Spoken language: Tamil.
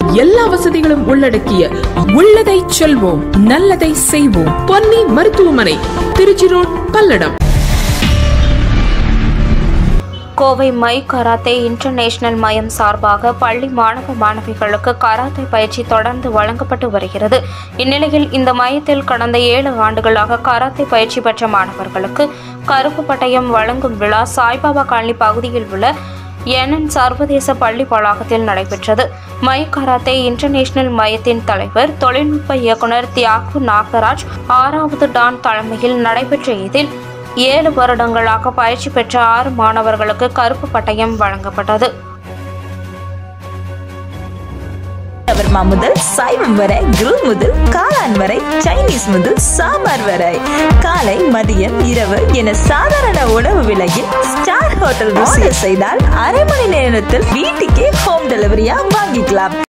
எல்லா வசதிகளும் உள்ளடக்கிய உள்ளதை செல்வோம் நல்லதை செய்வோம் பொன்னி மருத்துவமனை Trichy road Palladam Kovai my karate international மையம் சார்பாக பள்ளி மாணவ மாணவிகளுக்கு கராத்தே பயிற்சி தொடர்ந்து வழங்கப்பட்டு வருகிறது இந்நிலையில் இந்த மையத்தில் கடந்த ஏழு ஆண்டுகளாக கராத்தே பயிற்சி பெற்ற மாணவர்களுக்கு கருப்பு பட்டயம் வழங்கும் விழா சாய்பாபா காலனி பகுதியில் உள்ள என்என் சர்வதேச பள்ளி வளாகத்தில் நடைபெற்றது மை கராத்தே இன்டர்நேஷனல் மையத்தின் தலைவர் தொழில்நுட்ப இயக்குனர் தியாகு நாகராஜ் ஆறாவது டான் தலைமையில் நடைபெற்ற இதில் ஏழு வருடங்களாக பயிற்சி பெற்ற ஆறு மாணவர்களுக்கு கருப்பு பட்டயம் வழங்கப்பட்டது ஷவர்மா முதல் சைவம் வரை கிரில் முதல் காளான் வரை சைனீஸ் முதல் சாம்பார் வரை காலை மதியம் இரவு என சாதாரண உணவு விலையில் ஸ்டார் ஹோட்டல் ருசியை செய்தால் அரை மணி நேரத்தில் வீட்டுக்கே ஹோம் டெலிவரியா வாங்கிக்கலாம்